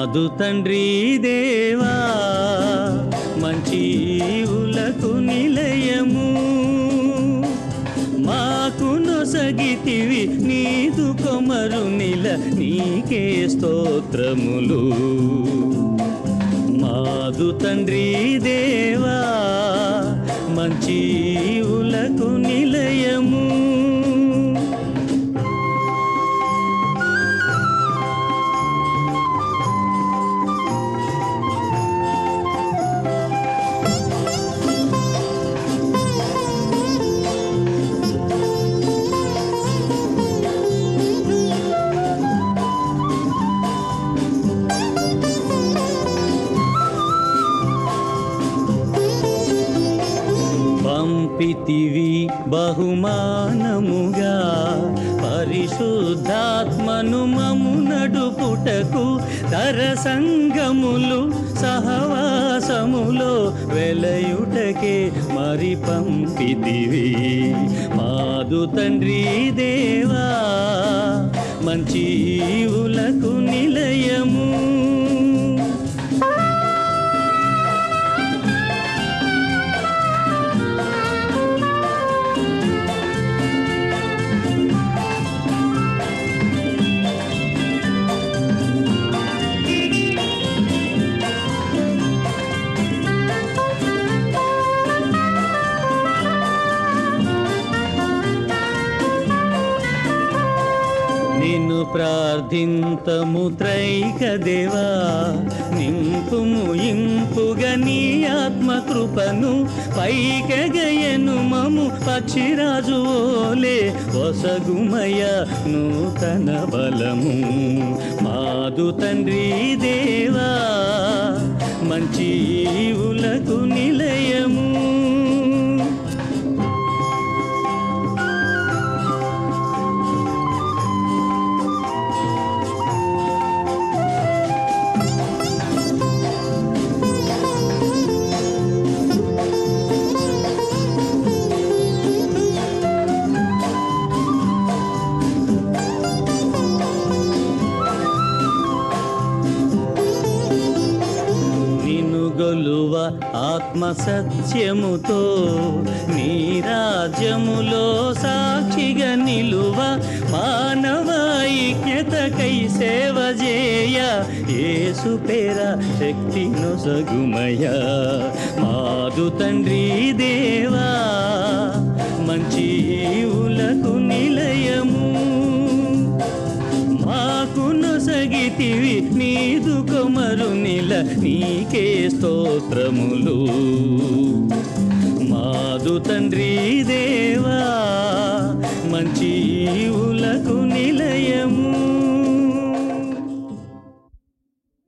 మాదు తండ్రి దేవా మంచి ఈవులకు నిలయము మాకు నొసగితివి నీదు కొమరు నిల నీకే స్తోత్రములు మాదు తండ్రి దేవా మంచి ఈవులకు నిలయము పంపితివి బహుమానముగా పరిశుద్ధాత్మను మము నడుపుటకు తర సంగములు సహవాసములో వెలయుటకే మరి పంపితివి మాదు తండ్రి దేవా మంచి ఈవులకు నిలయము నిన్ను ప్రార్థింతము త్రైక దేవా నింపుము ఇంపుగా నీ ఆత్మకృపను పైకగయను మము పక్షిరాజు ఓలే వసగుమయ నూతన బలము మాదు తండ్రి దేవా మంచి ఈవులకు నిలయము నిన్ను గొలువ ఆత్మ సత్యముతో నీ రాజ్యములో సాక్షిగా నిలువ మానవ ఐక్యతకై సేవ చేయ యేసు పేర శక్తి నొసగుమయ మాదు తండ్రి దేవా మంచి ఈవులకు నిలయము మాకు నొసగితివి నీదు కొమరు నిల నీకే స్తోత్రములు మాదు తండ్రి దేవా మంచి ఈవు